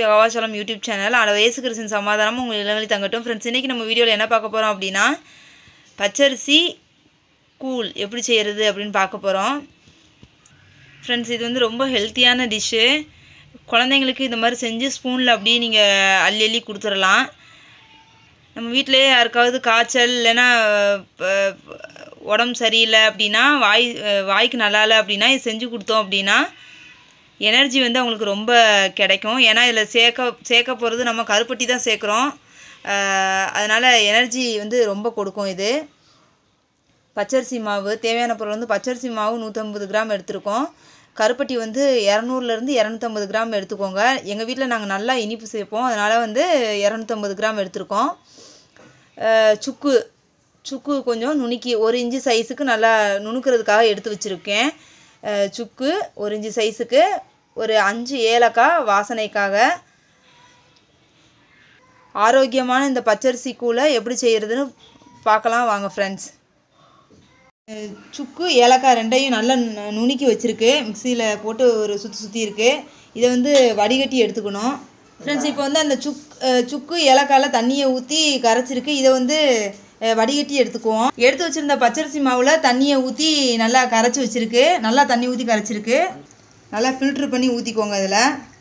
கவாசலம் YouTube channel அதில் இயேசு கிறிஸ்தின் சமாதானமும் உங்கள் இளவழி தங்கட்டும் ஃப்ரெண்ட்ஸ் இன்றைக்கி நம்ம வீடியோவில் என்ன பார்க்க போகிறோம் அப்படின்னா பச்சரிசி கூழ் எப்படி செய்கிறது அப்படின்னு பார்க்க போகிறோம் ஃப்ரெண்ட்ஸ் இது வந்து ரொம்ப ஹெல்த்தியான டிஷ்ஷு குழந்தைங்களுக்கு இந்த மாதிரி செஞ்சு ஸ்பூனில் அப்படியே நீங்கள் அள்ளி அள்ளி கொடுத்துடலாம் நம்ம வீட்டிலேயே யாருக்காவது காய்ச்சல் இல்லைன்னா அஹ், உடம்பு சரியில்லை அப்படின்னா வாய் அஹ், வாய்க்கு நல்லா இல்லை அப்படின்னா இது செஞ்சு கொடுத்தோம் அப்படின்னா எனர்ஜி வந்து அவங்களுக்கு ரொம்ப கிடைக்கும் ஏன்னா இதில் சேர்க்க சேர்க்க போகிறது நம்ம கருப்பட்டி தான் சேர்க்குறோம் அதனால் எனர்ஜி வந்து ரொம்ப கொடுக்கும் இது பச்சரிசி மாவு தேவையான பொருள் வந்து பச்சரிசி மாவு நூற்றம்பது கிராம் எடுத்திருக்கோம் கருப்பட்டி வந்து இரநூறுலேருந்து இரநூத்தம்பது கிராம் எடுத்துக்கோங்க எங்கள் வீட்டில் நாங்கள் நல்லா இனிப்பு சேர்ப்போம் அதனால் வந்து இரநூத்தம்பது கிராம் எடுத்திருக்கோம் அஹ் சுக்கு சுக்கு கொஞ்சம் நுணுக்கி ஒரு இன்ச்சு சைஸுக்கு நல்லா நுணுக்கிறதுக்காக எடுத்து வச்சுருக்கேன் அஹ் சுக்கு ஒரு இன்ச்சு சைஸுக்கு ஒரு அஞ்சு ஏலக்காய் வாசனைக்காக ஆரோக்கியமான இந்த பச்சரிசி கூழை எப்படி செய்கிறதுன்னு பார்க்கலாம் வாங்க ஃப்ரெண்ட்ஸ் சுக்கு ஏலக்காய் ரெண்டையும் நல்லா நு- நுணுக்கி வச்சுருக்கு மிக்சியில் போட்டு ஒரு சுற்றி சுற்றி இருக்குது இதை வந்து வடிகட்டி எடுத்துக்கணும் ஃப்ரெண்ட்ஸ் இப்போ வந்து அந்த சுக் அஹ் சுக்கு ஏலக்காயில் தண்ணியை ஊற்றி கரைச்சிருக்கு இதை வந்து அஹ் வடிகட்டி எடுத்துக்குவோம் எடுத்து வச்சுருந்த பச்சரிசி மாவில் தண்ணியை ஊற்றி நல்லா கரைச்சி வச்சுருக்கு நல்லா தண்ணி ஊற்றி கரைச்சிருக்கு நல்லா ஃபில்ட்ரு பண்ணி ஊற்றிக்கோங்க அதில்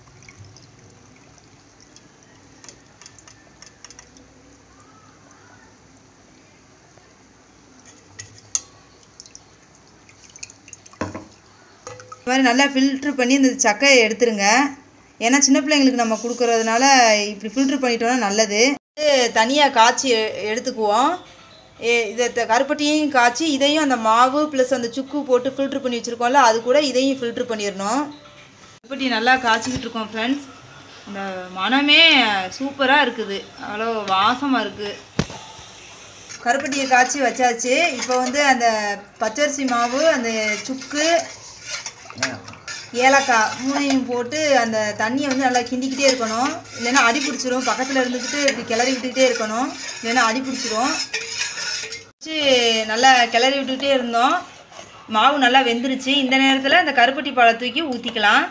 இது மாதிரி நல்லா ஃபில்ட்ரு பண்ணி இந்த சக்கையை எடுத்துருங்க ஏன்னா சின்ன பிள்ளைங்களுக்கு நம்ம கொடுக்கறதுனால இப்படி ஃபில்ட்ரு பண்ணிட்டோம்னா நல்லது இது தனியாக காய்ச்சி எ- எடுத்துக்குவோம் ஏ- இதை த- கருப்பட்டியையும் காய்ச்சி இதையும் அந்த மாவு ப்ளஸ் அந்த சுக்கு போட்டு ஃபில்ட்ரு பண்ணி வச்சுருக்கோம்ல அது கூட இதையும் ஃபில்ட்ரு பண்ணிடணும் கருப்பட்டி நல்லா காய்ச்சிக்கிட்டு இருக்கோம் ஃப்ரெண்ட்ஸ் இந்த மனமே சூப்பராக இருக்குது அவ்வளோ வாசமாக இருக்குது கருப்பட்டியை காய்ச்சி வச்சாச்சு இப்போ வந்து அந்த பச்சரிசி மாவு அந்த சுக்கு ஏலக்காய் மூணையும் போட்டு அந்த தண்ணியை வந்து நல்லா கிண்டிக்கிட்டே இருக்கணும் இல்லைன்னா அடி பிடிச்சிரும் பக்கத்தில் இருந்துக்கிட்டு இப்படி கிளறி விட்டுக்கிட்டே இருக்கணும் இல்லைன்னா அடி பிடிச்சிரும் வச்சு நல்லா கிளறி விட்டுக்கிட்டே இருந்தோம் மாவு நல்லா வெந்துருச்சு இந்த நேரத்தில் அந்த கருப்பட்டி பழம் தூக்கி ஊற்றிக்கலாம்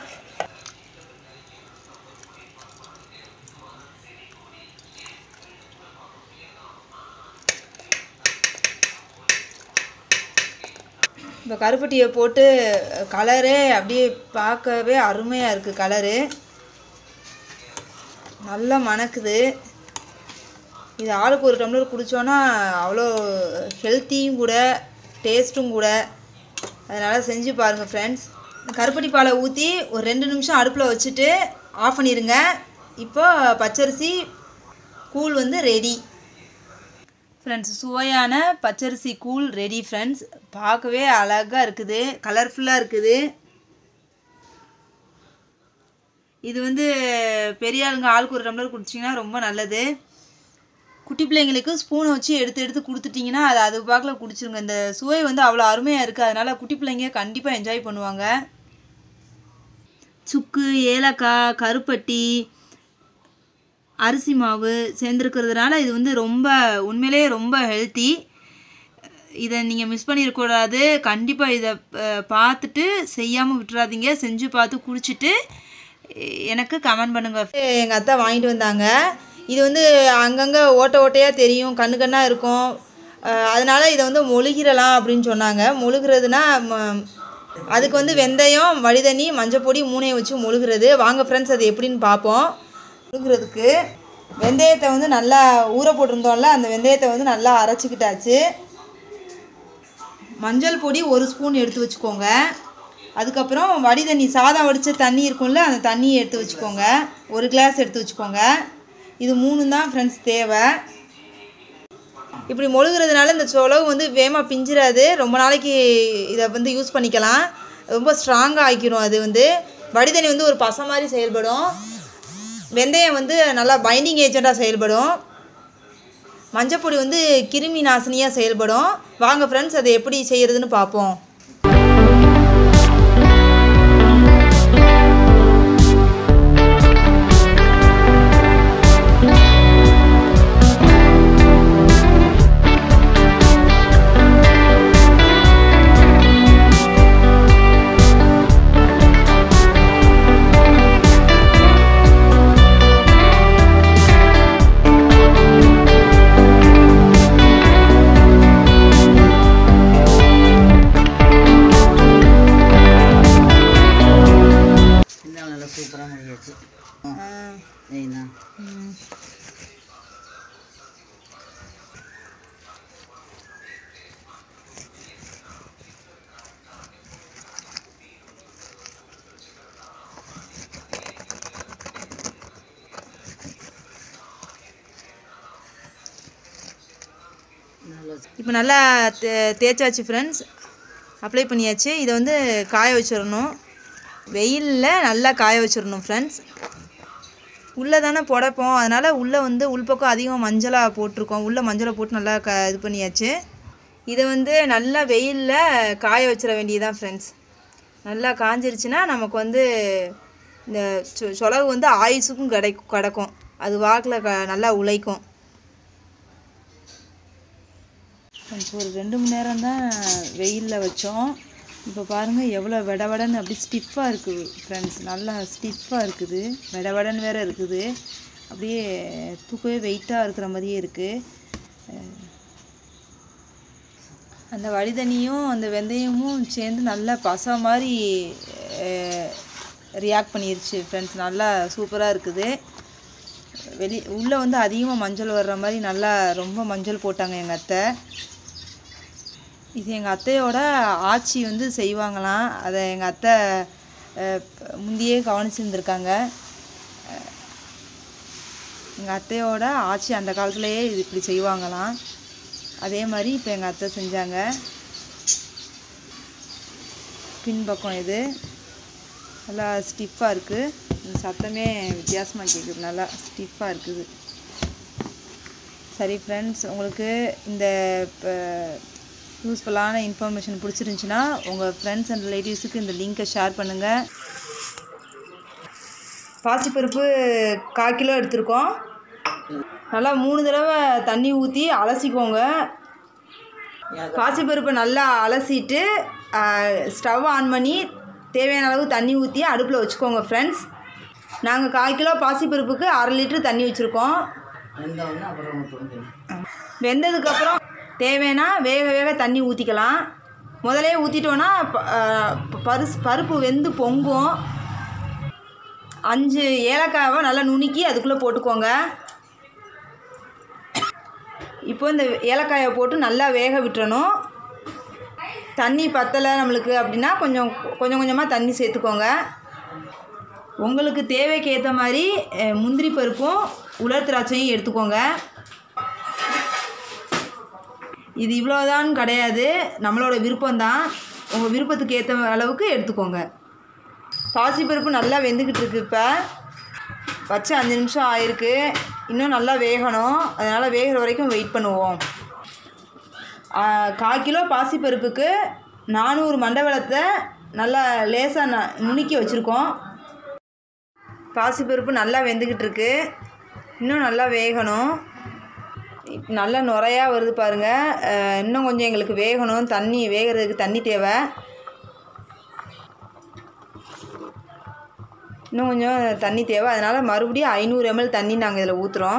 இப்போ கருப்பட்டியை போட்டு கலரே அப்படியே பார்க்கவே அருமையாக இருக்குது கலரு நல்லா மணக்குது இது ஆளுக்கு ஒரு டம்ளர் குடித்தோன்னா அவ்வளோ ஹெல்த்தியும் கூட டேஸ்ட்டும் கூட அதனால் செஞ்சு பாருங்கள் ஃப்ரெண்ட்ஸ் கருப்பட்டி பாலை ஊற்றி ஒரு ரெண்டு நிமிஷம் அடுப்பில் வச்சுட்டு ஆஃப் பண்ணிடுங்க இப்போ பச்சரிசி கூழ் வந்து ரெடி ஃப்ரெண்ட்ஸ் சுவையான பச்சரிசி கூழ் ரெடி ஃப்ரெண்ட்ஸ் பார்க்கவே அழகாக இருக்குது கலர்ஃபுல்லாக இருக்குது இது வந்து பெரிய ஆளுங்க ஆளுக்கு ஒரு டம்ளர் குடிச்சிங்கன்னா ரொம்ப நல்லது குட்டி பிள்ளைங்களுக்கு ஸ்பூனை வச்சு எடுத்து எடுத்து கொடுத்துட்டிங்கன்னா அது அது பாக்கில் குடிச்சிருங்க இந்த சுவை வந்து அவ்வளோ அருமையாக இருக்குது அதனால் குட்டி பிள்ளைங்க கண்டிப்பாக என்ஜாய் பண்ணுவாங்க சுக்கு ஏலக்காய் கருப்பட்டி அரிசி மாவு சேர்ந்துருக்கிறதுனால இது வந்து ரொம்ப உண்மையிலேயே ரொம்ப ஹெல்த்தி இதை நீங்கள் மிஸ் பண்ணிடக்கூடாது கண்டிப்பாக இதை அஹ், பார்த்துட்டு செய்யாமல் விட்டுறாதீங்க செஞ்சு பார்த்து குடிச்சிட்டு எ- எனக்கு கமெண்ட் பண்ணுங்கள் எங்கள் அத்தை வாங்கிட்டு வந்தாங்க இது வந்து அங்கங்கே ஓட்டை ஓட்டையாக தெரியும் கண்ணு கண்ணாக இருக்கும் அஹ், அதனால இதை வந்து மொழுகிடலாம் அப்படின்னு சொன்னாங்க மொழுகிறதுனா ம- அதுக்கு வந்து வெந்தயம் வடிதண்ணி மஞ்சப்பொடி மூணையும் வச்சு மொழுகிறது வாங்க ஃப்ரெண்ட்ஸ் அது எப்படின்னு பார்ப்போம் முழுகிறதுக்கு வெந்தயத்தை வந்து நல்லா ஊற போட்டிருந்தோம்ல அந்த வெந்தயத்தை வந்து நல்லா அரைச்சிக்கிட்டாச்சு மஞ்சள் பொடி ஒரு ஸ்பூன் எடுத்து வச்சுக்கோங்க அதுக்கப்புறம் வடிதண்ணி சாதம் வடித்த தண்ணி இருக்கும்ல அந்த தண்ணியை எடுத்து வச்சுக்கோங்க ஒரு கிளாஸ் எடுத்து வச்சுக்கோங்க இது மூணு தான் ஃப்ரெண்ட்ஸ் தேவை இப்படி மொழுகிறதுனால இந்த சொலவு வந்து வேகமாக பிஞ்சிராது ரொம்ப நாளைக்கு இதை வந்து யூஸ் பண்ணிக்கலாம் ரொம்ப ஸ்ட்ராங்காக ஆக்கிரும் அது வந்து வடிதண்ணி வந்து ஒரு பசை மாதிரி செயல்படும் வெந்தயம் வந்து நல்லா பைண்டிங் ஏஜெண்ட்டாக செயல்படும் மஞ்சப்பொடி வந்து கிருமி நாசினியாக செயல்படும் வாங்க ஃப்ரெண்ட்ஸ் அதை எப்படி செய்கிறதுன்னு பார்ப்போம் சூப்பராக முடியாச்சு ஏய்ண்ணா நல்லா இப்போ நல்லா தே தேய்ச்சாச்சு ஃப்ரெண்ட்ஸ் அப்ளை பண்ணியாச்சு இதை வந்து காய வச்சிடணும் வெயிலில் நல்லா காய வச்சிடணும் ஃப்ரெண்ட்ஸ் உள்ளே தானே புடைப்போம் அதனால் உள்ளே வந்து உள்பக்கம் அதிகம் மஞ்சளாக போட்டிருக்கோம் உள்ளே மஞ்சளை போட்டு நல்லா க இது பண்ணியாச்சு இதை வந்து நல்லா வெயிலில் காய வச்சிட வேண்டியதுதான் ஃப்ரெண்ட்ஸ் நல்லா காஞ்சிருச்சுன்னா நமக்கு வந்து இந்த சொ சொலகு வந்து ஆயுசுக்கும் கிடை கிடக்கும் அது வாக்கில் க நல்லா உழைக்கும் கொஞ்சம் ஒரு ரெண்டு மணி நேரம் தான் வெயிலில் வச்சோம் இப்போ பாருங்கள் எவ்வளோ வெடவடன்னு அப்படி ஸ்டிஃபாக இருக்குது ஃப்ரெண்ட்ஸ் நல்லா ஸ்டிஃபாக இருக்குது வெடவடன்னு வேறு இருக்குது அப்படியே தூக்கவே வெயிட்டாக இருக்கிற மாதிரியே இருக்குது அஹ் அந்த வடிதண்ணியும் அந்த வெந்தயமும் சேர்ந்து நல்லா பசை மாதிரி ரியாக்ட் பண்ணிருச்சு ஃப்ரெண்ட்ஸ் நல்லா சூப்பராக இருக்குது வெளி உள்ளே வந்து அதிகமாக மஞ்சள் வர்ற மாதிரி நல்லா ரொம்ப மஞ்சள் போட்டாங்க எங்கள் அத்தை இது எங்கள் அத்தையோட ஆச்சி வந்து செய்வாங்களாம் அதை எங்கள் அத்தை அஹ், முந்தியே கவனிச்சிருந்துருக்காங்க எங்கள் அத்தையோட ஆச்சி அந்த காலத்துலேயே இது இப்படி செய்வாங்களாம் அதே மாதிரி இப்போ எங்கள் அத்தை செஞ்சாங்க பின்பக்கம் இது நல்லா ஸ்டிஃபாக இருக்குது இந்த சத்தமே வித்தியாசமாக கேட்குது நல்லா ஸ்டிஃபாக இருக்குது சரி ஃப்ரெண்ட்ஸ் உங்களுக்கு இந்த யூஸ்ஃபுல்லான இன்ஃபர்மேஷன் பிடிச்சிருந்துச்சின்னா உங்கள் ஃப்ரெண்ட்ஸ் அண்ட் ரிலேட்டிவ்ஸுக்கு இந்த லிங்க்கை ஷேர் பண்ணுங்கள் பாசிப்பருப்பு கால் கிலோ எடுத்திருக்கோம் நல்லா மூணு தடவை தண்ணி ஊற்றி அலசிக்கோங்க பாசிப்பருப்பை நல்லா அலசிட்டு ஸ்டவ் ஆன் பண்ணி தேவையான அளவு தண்ணி ஊற்றி அடுப்பில் வச்சுக்கோங்க ஃப்ரெண்ட்ஸ் நாங்கள் கால் கிலோ பாசிப்பருப்புக்கு அரை லிட்டர் தண்ணி வச்சுருக்கோம் வெந்தவொடனே அப்புறம் ஊற்றணும் வெந்ததுக்கப்புறம் தேவைன்னா வேக வேக தண்ணி ஊற்றிக்கலாம் முதலே ஊற்றிட்டோன்னா ப- அஹ் பருஸ் பருப்பு வெந்து பொங்கும் அஞ்சு ஏலக்காவை நல்லா நுணுக்கி அதுக்குள்ளே போட்டுக்கோங்க இப்போ இந்த ஏலக்காயை போட்டு நல்லா வேக விட்டுறணும் தண்ணி பத்தலை நம்மளுக்கு அப்படின்னா கொஞ்சம் கொஞ்சம் கொஞ்சமாக தண்ணி சேர்த்துக்கோங்க உங்களுக்கு தேவைக்கு ஏற்ற மாதிரி அஹ், முந்திரி பருப்பும் உலர் திராட்சையும் எடுத்துக்கோங்க இது இவ்வளோதான் கிடையாது நம்மளோட விருப்பம்தான் உங்கள் விருப்பத்துக்கு ஏற்ற அளவுக்கு எடுத்துக்கோங்க பாசிப்பருப்பு நல்லா வெந்துக்கிட்டு இருக்கு இப்போ வச்சு அஞ்சு நிமிஷம் ஆயிருக்கு இன்னும் நல்லா வேகணும் அதனால் வேகிற வரைக்கும் வெயிட் பண்ணுவோம் ஆ, கால் கிலோ பாசிப்பருப்புக்கு நானூறு மண்டவளத்தை நல்லா லேசாக ந நுணுக்கி வச்சுருக்கோம் பாசிப்பருப்பு நல்லா வெந்துக்கிட்டு இருக்கு இன்னும் நல்லா வேகணும் இப்ப நல்லா நுரையா வருது பாருங்கள் அஹ் இன்னும் கொஞ்சம் எங்களுக்கு வேகணும் தண்ணி வேகிறதுக்கு தண்ணி தேவை இன்னும் கொஞ்சம் தண்ணி தேவை அதனால் மறுபடியும் ஐநூறு எம்எல் தண்ணி நாங்கள் இதில் ஊற்றுறோம்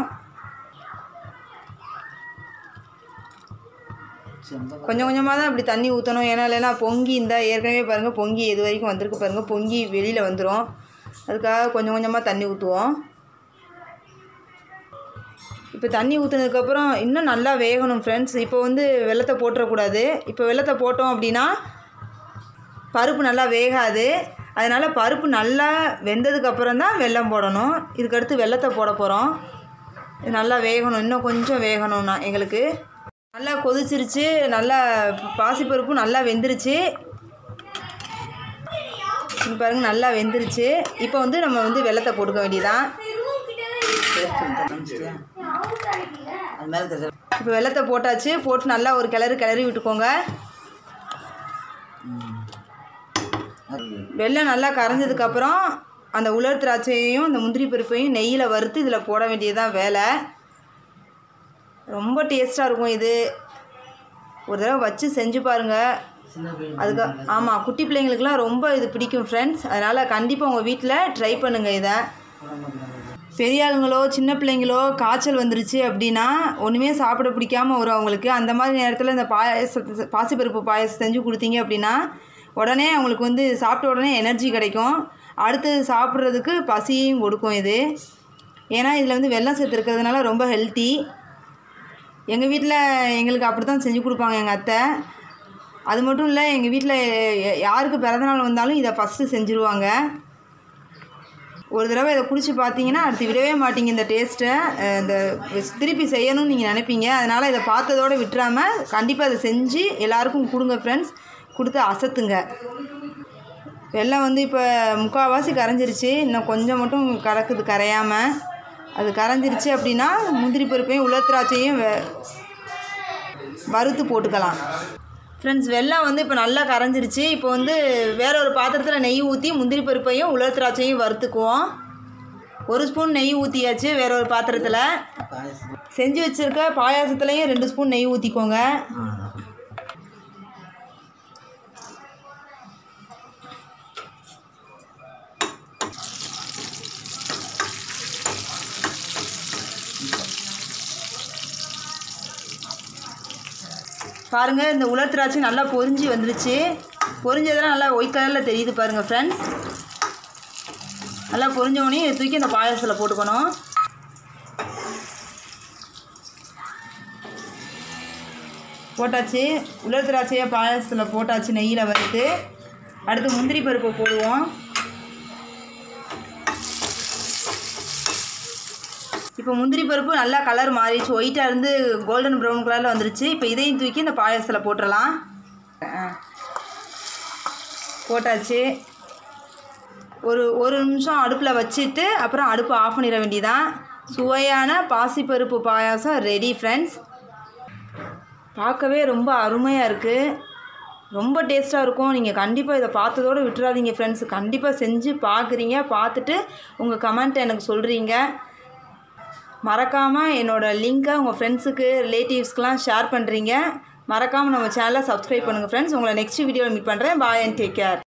சொந்த கொஞ்சம் கொஞ்சமாக தான் இப்படி தண்ணி ஊற்றணும் ஏன்னா இல்லைன்னா பொங்கி இந்த ஏற்கனவே பாருங்கள் பொங்கி எது வரைக்கும் வந்திருக்கு பாருங்கள் பொங்கி வெளியில் வந்துடும் அதுக்காக கொஞ்சம் கொஞ்சமாக தண்ணி ஊற்றுவோம் இப்போ தண்ணி ஊற்றுனதுக்கப்புறம் இன்னும் நல்லா வேகணும் ஃப்ரெண்ட்ஸ் இப்போ வந்து வெள்ளத்தை போட்டுறக்கூடாது இப்போ வெள்ளத்தை போட்டோம் அப்படின்னா பருப்பு நல்லா வேகாது அதனால் பருப்பு நல்லா வெந்ததுக்கப்புறம் தான் வெல்லம் போடணும் இதுக்கடுத்து வெள்ளத்தை போட போகிறோம் இது நல்லா வேகணும் இன்னும் கொஞ்சம் வேகணும்னா எங்களுக்கு நல்லா கொதிச்சிருச்சு நல்லா பாசிப்பருப்பும் நல்லா வெந்துருச்சு இங்க பாருங்க நல்லா வெந்துருச்சு இப்போ வந்து நம்ம வந்து வெள்ளத்தை போட்டுக்க வேண்டியதான் சேர்த்து இந்த காமிச்சிட்டியா அது மேலே தெரிஞ்ச இப்போ வெள்ளத்தை போட்டாச்சு போட்டு நல்லா ஒரு கிளறு கிளறி விட்டுக்கோங்க வெள்ளம் நல்லா கரைஞ்சதுக்கப்புறம் அந்த உலர் திராட்சையையும் அந்த முந்திரி பருப்பையும் நெய்யில் வறுத்து இதில் போட வேண்டியதுதான் வேலை ரொம்ப டேஸ்ட்டாக இருக்கும் இது ஒரு தடவை வச்சு செஞ்சு பாருங்கள் சின்ன பிள்ளை அதுக்கு ஆமாம் குட்டி பிள்ளைங்களுக்குலாம் ரொம்ப இது பிடிக்கும் ஃப்ரெண்ட்ஸ் அதனால் கண்டிப்பாக உங்கள் வீட்டில் ட்ரை பண்ணுங்கள் இதை உடம்புக்கு நல்லது பெரிய ஆளுங்களோ சின்ன பிள்ளைங்களோ காய்ச்சல் வந்துருச்சு அப்படின்னா ஒன்றுமே சாப்பிட பிடிக்காம வரும் அவங்களுக்கு அந்த மாதிரி நேரத்தில் இந்த பாயாசத்தை பாசிப்பருப்பு பாயாசம் செஞ்சு கொடுத்தீங்க அப்படின்னா உடனே அவங்களுக்கு வந்து சாப்பிட்ட உடனே எனர்ஜி கிடைக்கும் அடுத்து சாப்பிட்றதுக்கு பசியையும் கொடுக்கும் இது ஏன்னா இதில் வந்து வெள்ளம் சத்து இருக்கிறதுனால ரொம்ப ஹெல்த்தி எங்கள் வீட்டில் எங்களுக்கு அப்படி தான் செஞ்சு கொடுப்பாங்க எங்கள் அத்தை அது மட்டும் இல்லை எங்கள் வீட்டில் யாருக்கு பிறந்தநாள் வந்தாலும் இதை ஃபஸ்ட்டு செஞ்சுருவாங்க ஒரு தடவை இதை குடிச்சு பார்த்தீங்கன்னா அடுத்து விடவே மாட்டீங்க இந்த டேஸ்ட்டை அஹ் இந்த திருப்பி செய்யணும்னு நீங்கள் நினைப்பீங்க அதனால் இதை பார்த்ததோடு விட்டுறாமல் கண்டிப்பாக இதை செஞ்சு எல்லாருக்கும் கொடுங்க ஃப்ரெண்ட்ஸ் கொடுத்து அசத்துங்க வெள்ளம் வந்து இப்போ முக்கால்வாசி கரைஞ்சிருச்சு இன்னும் கொஞ்சம் மட்டும் கறக்குது கரையாமல் அது கரைஞ்சிருச்சு அப்படின்னா முந்திரி பருப்பையும் உலர்த்திராட்சையும் வெ வறுத்து போட்டுக்கலாம் ஃப்ரெண்ட்ஸ் வெல்லம் வந்து இப்போ நல்லா கரைஞ்சிருச்சு இப்போ வந்து வேற ஒரு பாத்திரத்தில் நெய் ஊற்றி முந்திரி பருப்பையும் உலர் திராட்சையும் வறுத்துக்குவோம் ஒரு ஸ்பூன் நெய் ஊற்றியாச்சு வேற ஒரு பாத்திரத்தில் பாயசம் செஞ்சு வச்சுருக்க பாயாசத்துலேயும் ரெண்டு ஸ்பூன் நெய் ஊற்றிக்கோங்க அவ்வளோதான் பாருங்கள் இந்த உலர் திராட்சை நல்லா பொரிஞ்சு வந்துருச்சு பொரிஞ்சதெல்லாம் நல்லா ஒயிட் கலரில் தெரியுது பாருங்கள் ஃப்ரெண்ட்ஸ் நல்லா பொரிஞ்ச உடனே இதை தூக்கி இந்த பாயாசத்தில் போட்டுக்கணும் போட்டாச்சு உலர் திராட்சையை பாயாசத்தில் போட்டாச்சு நெய்யில் வறுத்து அடுத்து முந்திரி பருப்பு போடுவோம் இப்போ முந்திரி பருப்பு நல்லா கலர் மாறிடுச்சு ஒயிட்டாக இருந்து கோல்டன் ப்ரௌன் கலரில் வந்துருச்சு இப்போ இதையும் தூக்கி இந்த பாயாசத்தில் போட்டுடலாம் ஆ. போட்டாச்சு ஒரு ஒரு நிமிஷம் அடுப்பில் வச்சுட்டு அப்புறம் அடுப்பு ஆஃப் பண்ணிட வேண்டியதான் சுவையான பாசிப்பருப்பு பாயாசம் ரெடி ஃப்ரெண்ட்ஸ் பார்க்கவே ரொம்ப அருமையாக இருக்குது ரொம்ப டேஸ்ட்டாக இருக்கும் நீங்கள் கண்டிப்பாக இதை பார்த்ததோடு விட்டுறாதீங்க ஃப்ரெண்ட்ஸ் கண்டிப்பாக செஞ்சு பார்க்குறீங்க பார்த்துட்டு உங்கள் கமெண்ட்டை எனக்கு சொல்கிறீங்க மறக்காமல் என்னோடய லிங்க்கை உங்கள் ஃப்ரெண்ட்ஸுக்கு ரிலேட்டிவ்ஸ்க்கெலாம் ஷேர் பண்ணுறீங்க மறக்காமல் நம்ம சேனலை சப்ஸ்கிரைப் பண்ணுங்கள் ஃப்ரெண்ட்ஸ் உங்களை நெக்ஸ்ட் வீடியோவில் மீட் பண்ணுறேன் பாய் அண்ட் டேக் கேர்